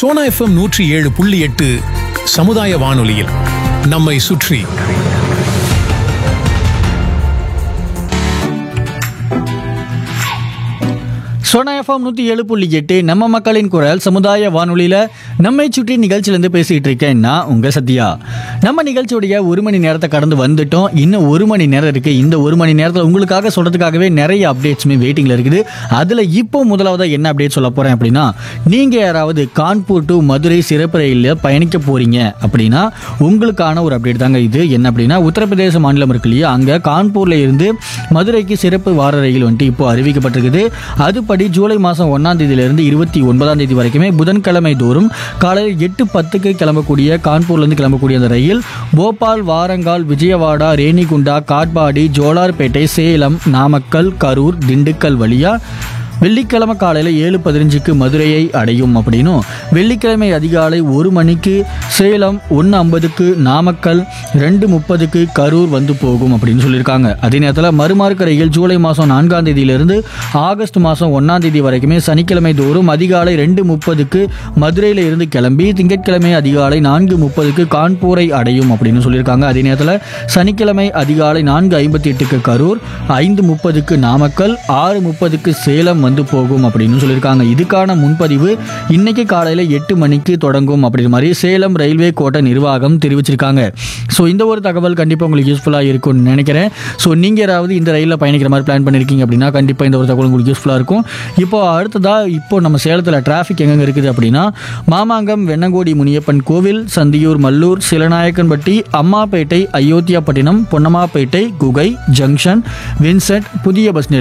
Sona FM நூற்றி ஏழு புள்ளி எட்டு சமுதாய வானொலியில் நம்மை சுற்றி சோனா எஃப்எம் நூற்றி ஏழு புள்ளி எட்டு நம்ம மக்களின் குரல் சமுதாய வானொலியில் நம்மை சுற்றி நிகழ்ச்சியிலேருந்து பேசிகிட்டு இருக்கேன் நான் உங்கள் சத்யா நம்ம நிகழ்ச்சியுடைய ஒரு மணி நேரத்தை கடந்து வந்துட்டோம் இன்னும் ஒரு மணி நேரம் இருக்குது இந்த ஒரு மணி நேரத்தில் உங்களுக்காக சொல்கிறதுக்காகவே நிறைய அப்டேட்ஸுமே வெயிட்டிங்கில் இருக்குது அதில் இப்போ முதலாவதாக என்ன அப்டேட் சொல்ல போகிறேன் அப்படின்னா நீங்கள் யாராவது கான்பூர் டு மதுரை சிறப்பு ரயிலில் பயணிக்க போகிறீங்க அப்படின்னா உங்களுக்கான ஒரு அப்டேட் தாங்க இது என்ன அப்படின்னா உத்தரப்பிரதேச மாநிலம் இருக்கு இல்லையா அங்கே கான்பூரில் இருந்து மதுரைக்கு சிறப்பு வார ரயில் வந்துட்டு இப்போ அறிவிக்கப்பட்டிருக்குது அதுபடி ஜூலை மாதம் ஒன்றாம் தேதியிலிருந்து இருபத்தி ஒன்பதாம் தேதி வரைக்குமே புதன்கிழமை தோறும் காலையில் எட்டு பத்துக்கு கிளம்பக்கூடிய கான்பூர்லேருந்து கிளம்பக்கூடிய அந்த ரயில் போபால் வாரங்கால் விஜயவாடா ரேணிகுண்டா காட்பாடி ஜோலார்பேட்டை சேலம் நாமக்கல் கரூர் திண்டுக்கல் வழியா வெள்ளிக்கிழமை காலையில் ஏழு பதினஞ்சுக்கு மதுரையை அடையும் அப்படின்னும் வெள்ளிக்கிழமை அதிகாலை ஒரு மணிக்கு சேலம் ஒன்று ஐம்பதுக்கு நாமக்கல் ரெண்டு முப்பதுக்கு கரூர் வந்து போகும் அப்படின்னு சொல்லியிருக்காங்க அதே நேரத்தில் மறுமார்க்க ரயில் ஜூலை மாதம் நான்காம் தேதியிலிருந்து ஆகஸ்ட் மாதம் ஒன்றாம் தேதி வரைக்குமே சனிக்கிழமை தோறும் அதிகாலை ரெண்டு முப்பதுக்கு மதுரையில் இருந்து கிளம்பி திங்கட்கிழமை அதிகாலை நான்கு முப்பதுக்கு கான்பூரை அடையும் அப்படின்னு சொல்லியிருக்காங்க அதே நேரத்தில் சனிக்கிழமை அதிகாலை நான்கு ஐம்பத்தி எட்டுக்கு கரூர் ஐந்து முப்பதுக்கு நாமக்கல் ஆறு முப்பதுக்கு சேலம் வந்து போகும் அப்படின்னு சொல்லியிருக்காங்க இதுக்கான முன்பதிவு இன்னைக்கு காலையில் எட்டு மணிக்கு தொடங்கும் அப்படின்ற மாதிரி சேலம் ரயில்வே கோட்ட நிர்வாகம் தெரிவிச்சிருக்காங்க ஸோ இந்த ஒரு தகவல் கண்டிப்பாக உங்களுக்கு யூஸ்ஃபுல்லாக இருக்கும்னு நினைக்கிறேன் ஸோ நீங்கள் யாராவது இந்த ரயிலில் பயணிக்கிற மாதிரி பிளான் பண்ணியிருக்கீங்க அப்படின்னா கண்டிப்பாக இந்த ஒரு தகவல் உங்களுக்கு யூஸ்ஃபுல்லாக இருக்கும் இப்போ அடுத்ததாக இப்போ நம்ம சேலத்தில் டிராஃபிக் எங்கெங்க இருக்குது அப்படின்னா மாமாங்கம் வெண்ணங்கோடி முனியப்பன் கோவில் சந்தியூர் மல்லூர் சிலநாயக்கன்பட்டி அம்மாப்பேட்டை அயோத்தியாப்பட்டினம் பொன்னம்மாப்பேட்டை குகை ஜங்ஷன் வின்சென்ட் புதிய பஸ் நிலையம்